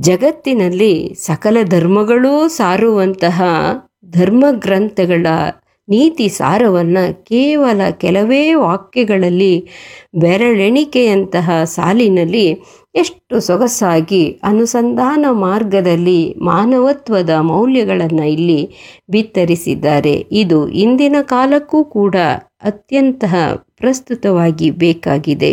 ಜಗತ್ತಿನಲ್ಲಿ ಸಕಲ ಧರ್ಮಗಳೂ ಸಾರುವಂತಹ ಧರ್ಮಗ್ರಂಥಗಳ ನೀತಿ ಸಾರವನ್ನು ಕೇವಲ ಕೆಲವೇ ವಾಕ್ಯಗಳಲ್ಲಿ ಬೆರಳೆಣಿಕೆಯಂತಹ ಸಾಲಿನಲ್ಲಿ ಎಷ್ಟು ಸೊಗಸಾಗಿ ಅನುಸಂಧಾನ ಮಾರ್ಗದಲ್ಲಿ ಮಾನವತ್ವದ ಮೌಲ್ಯಗಳನ್ನು ಇಲ್ಲಿ ಬಿತ್ತರಿಸಿದ್ದಾರೆ ಇದು ಇಂದಿನ ಕಾಲಕ್ಕೂ ಕೂಡ ಅತ್ಯಂತ ಪ್ರಸ್ತುತವಾಗಿ ಬೇಕಾಗಿದೆ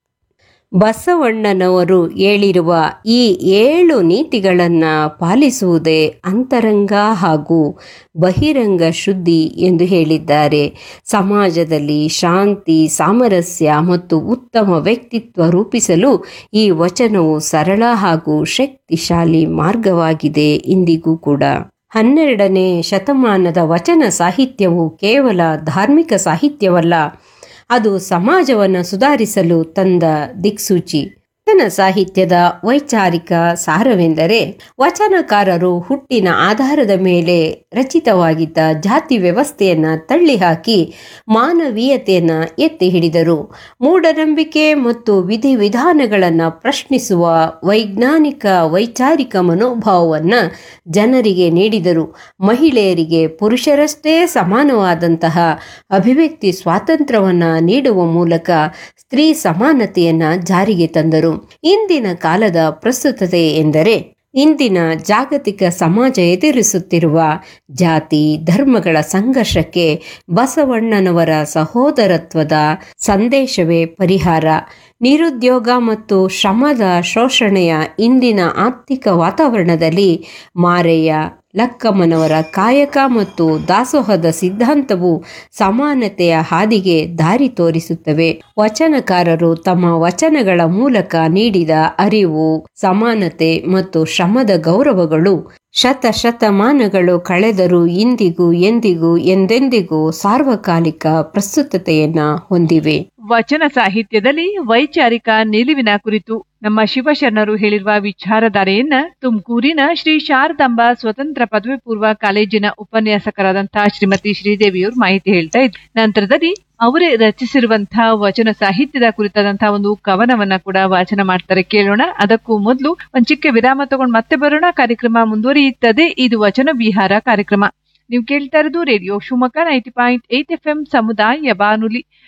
ಬಸವಣ್ಣನವರು ಹೇಳಿರುವ ಈ ಏಳು ನೀತಿಗಳನ್ನು ಪಾಲಿಸುವುದೇ ಅಂತರಂಗ ಹಾಗೂ ಬಹಿರಂಗ ಶುದ್ಧಿ ಎಂದು ಹೇಳಿದ್ದಾರೆ ಸಮಾಜದಲ್ಲಿ ಶಾಂತಿ ಸಾಮರಸ್ಯ ಮತ್ತು ಉತ್ತಮ ವ್ಯಕ್ತಿತ್ವ ರೂಪಿಸಲು ಈ ವಚನವು ಸರಳ ಹಾಗೂ ಶಕ್ತಿಶಾಲಿ ಮಾರ್ಗವಾಗಿದೆ ಇಂದಿಗೂ ಕೂಡ ಹನ್ನೆರಡನೇ ಶತಮಾನದ ವಚನ ಸಾಹಿತ್ಯವು ಕೇವಲ ಧಾರ್ಮಿಕ ಸಾಹಿತ್ಯವಲ್ಲ ಅದು ಸಮಾಜವನ್ನು ಸುಧಾರಿಸಲು ತಂದ ದಿಕ್ಸೂಚಿ ವಚನ ಸಾಹಿತ್ಯದ ವೈಚಾರಿಕ ಸಾರವೆಂದರೆ ವಚನಕಾರರು ಹುಟ್ಟಿನ ಆಧಾರದ ಮೇಲೆ ರಚಿತವಾಗಿದ್ದ ಜಾತಿ ವ್ಯವಸ್ಥೆಯನ್ನು ತಳ್ಳಿಹಾಕಿ ಮಾನವೀಯತೆಯನ್ನು ಎತ್ತಿ ಹಿಡಿದರು ಮೂಢನಂಬಿಕೆ ಮತ್ತು ವಿಧಿವಿಧಾನಗಳನ್ನು ಪ್ರಶ್ನಿಸುವ ವೈಜ್ಞಾನಿಕ ವೈಚಾರಿಕ ಮನೋಭಾವವನ್ನು ಜನರಿಗೆ ನೀಡಿದರು ಮಹಿಳೆಯರಿಗೆ ಪುರುಷರಷ್ಟೇ ಸಮಾನವಾದಂತಹ ಅಭಿವ್ಯಕ್ತಿ ಸ್ವಾತಂತ್ರ್ಯವನ್ನು ನೀಡುವ ಮೂಲಕ ಸ್ತ್ರೀ ಸಮಾನತೆಯನ್ನು ಜಾರಿಗೆ ತಂದರು ಇಂದಿನ ಕಾಲದ ಪ್ರಸ್ತುತತೆ ಎಂದರೆ ಇಂದಿನ ಜಾಗತಿಕ ಸಮಾಜ ಎದುರಿಸುತ್ತಿರುವ ಜಾತಿ ಧರ್ಮಗಳ ಸಂಘರ್ಷಕ್ಕೆ ಬಸವಣ್ಣನವರ ಸಹೋದರತ್ವದ ಸಂದೇಶವೇ ಪರಿಹಾರ ನಿರುದ್ಯೋಗ ಮತ್ತು ಶ್ರಮದ ಶೋಷಣೆಯ ಇಂದಿನ ಆರ್ಥಿಕ ವಾತಾವರಣದಲ್ಲಿ ಮಾರೆಯ ಲಕ್ಕಮ್ಮನವರ ಕಾಯಕ ಮತ್ತು ದಾಸೋಹದ ಸಿದ್ಧಾಂತವು ಸಮಾನತೆಯ ಹಾದಿಗೆ ದಾರಿ ತೋರಿಸುತ್ತವೆ ವಚನಕಾರರು ತಮ್ಮ ವಚನಗಳ ಮೂಲಕ ನೀಡಿದ ಅರಿವು ಸಮಾನತೆ ಮತ್ತು ಶ್ರಮದ ಗೌರವಗಳು ಶತ ಶತಮಾನಗಳು ಕಳೆದರೂ ಇಂದಿಗೂ ಎಂದಿಗೂ ಎಂದೆಂದಿಗೂ ಸಾರ್ವಕಾಲಿಕ ಪ್ರಸ್ತುತತೆಯನ್ನ ಹೊಂದಿವೆ ವಚನ ಸಾಹಿತ್ಯದಲ್ಲಿ ವೈಚಾರಿಕ ನಿಲುವಿನ ಕುರಿತು ನಮ್ಮ ಶಿವಶರಣರು ಹೇಳಿರುವ ವಿಚಾರಧಾರೆಯನ್ನ ತುಮಕೂರಿನ ಶ್ರೀ ಶಾರದಾಂಬ ಸ್ವತಂತ್ರ ಪದವಿ ಪೂರ್ವ ಕಾಲೇಜಿನ ಉಪನ್ಯಾಸಕರಾದಂತಹ ಶ್ರೀಮತಿ ಶ್ರೀದೇವಿಯವರು ಮಾಹಿತಿ ಹೇಳ್ತಾ ಇದ್ರು ನಂತರದಲ್ಲಿ ಅವರೇ ರಚಿಸಿರುವಂತಹ ವಚನ ಸಾಹಿತ್ಯದ ಕುರಿತಾದಂತಹ ಒಂದು ಕವನವನ್ನ ಕೂಡ ವಾಚನ ಮಾಡ್ತಾರೆ ಕೇಳೋಣ ಅದಕ್ಕೂ ಮೊದಲು ಒಂದ್ ಚಿಕ್ಕ ವಿರಾಮ ತಗೊಂಡು ಮತ್ತೆ ಬರೋಣ ಕಾರ್ಯಕ್ರಮ ಮುಂದುವರಿಯುತ್ತದೆ ಇದು ವಚನ ವಿಹಾರ ಕಾರ್ಯಕ್ರಮ ನೀವು ಕೇಳ್ತಾ ಇರೋದು radio Shivamogga ninety point eight F M ಸಮುದಾಯ ಬಾನುಲಿ